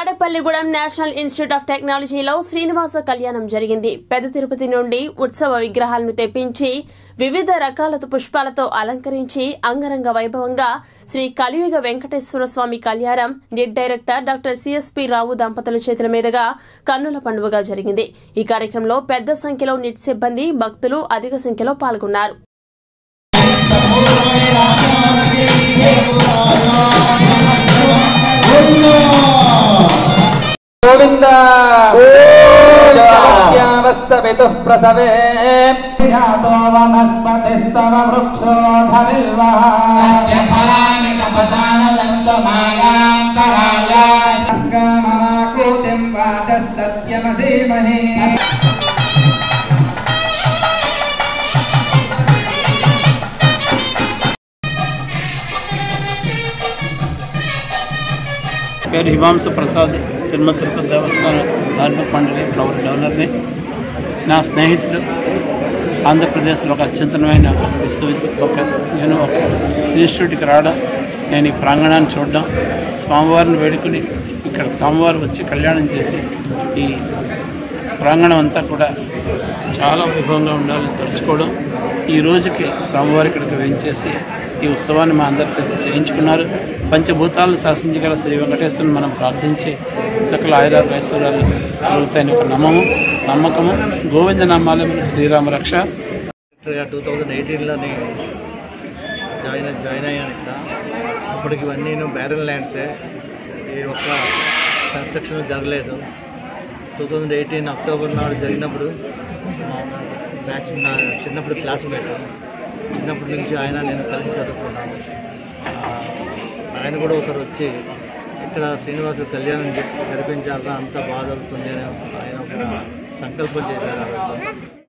Tadepalligudem national institute of టెక్నాలజీలో శ్రీనివాస కళ్యాణం జరిగింది పెద్ద తిరుపతి నుండి ఉత్సవ విగ్రహాలను తెప్పించి వివిధ రకాల పుష్పాలతో అలంకరించి అంగరంగ వైభవంగా శ్రీ కలియుగ వెంకటేశ్వర స్వామి కళ్యాణం NIT director doctor CSP Rao దంపతుల చేతుల మీదుగా కన్నుల పండుగగా జరిగింది ఈ కార్యక్రమంలో పెద్ద సంఖ్యలో నిట్ సిబ్బంది భక్తులు అధిక సంఖ్యలో పాల్గొన్నారు గోవింద శ్యామస్సవితుః ప్రసవే जातो वनस्पतिस्तव वृक्षोऽधविल्वः फलानि तपसानुदन्तमायान्तराय మమాకూతిం వాచः సత్యమసీమహి పేరు హిమాంశు ప్రసాద్ తిరుమల తిరుపతి దేవస్థానం ధార్మిక మండలి ఫ్లవర్ డెవలర్ని నా స్నేహితుడు ఆంధ్రప్రదేశ్లో ఒక అత్యుత్తమైన విశ్వవిద్య ఒక నేను ఒక ఇన్స్టిట్యూట్కి రావడం నేను ఈ ప్రాంగణాన్ని చూడడం స్వామివారిని వేడుకుని ఇక్కడ స్వామివారు వచ్చి కళ్యాణం చేసి ఈ ప్రాంగణం అంతా కూడా చాలా వైభవంగా ఉండాలని తలుచుకోవడం ఈ రోజుకి స్వామివారి ఇక్కడికి వేయించేసి ఈ ఉత్సవాన్ని మా అందరితో చేయించుకున్నారు పంచభూతాలను శాసించగల శ్రీ వెంకటేశ్వరుని మనం ప్రార్థించి సకల ఆయుధాలు ఐశ్వర్యాలు కలుగుతాయని ఒక నమ్మము నమ్మకము గోవింద నామాలే మనకు శ్రీరామ రక్ష టూ థౌజండ్ ఎయిటీన్లోని జాయిన్ జాయిన్ అయ్యాను ఇక్కడ అప్పటికి ఇవన్నీ బ్యారల్ ల్యాండ్సే ఈ ఒక్క కన్స్ట్రక్షన్ జరగలేదు టూ థౌజండ్ ఎయిటీన్ అక్టోబర్ నాడు జరిగినప్పుడు మా బ్యాచ్ నా చిన్నప్పుడు క్లాస్మేట్ చిన్నప్పటి నుంచి ఆయన నేను కలిసి చదువుకున్నాను ఆ, ఆయన కూడా ఒకసారి వచ్చి ఇక్కడ శ్రీనివాసు కళ్యాణం జ- జరిపించాలా అంతా బాగా జరుగుతుంది అని ఆయన ఒక సంకల్పం చేశారు ఆ రోజు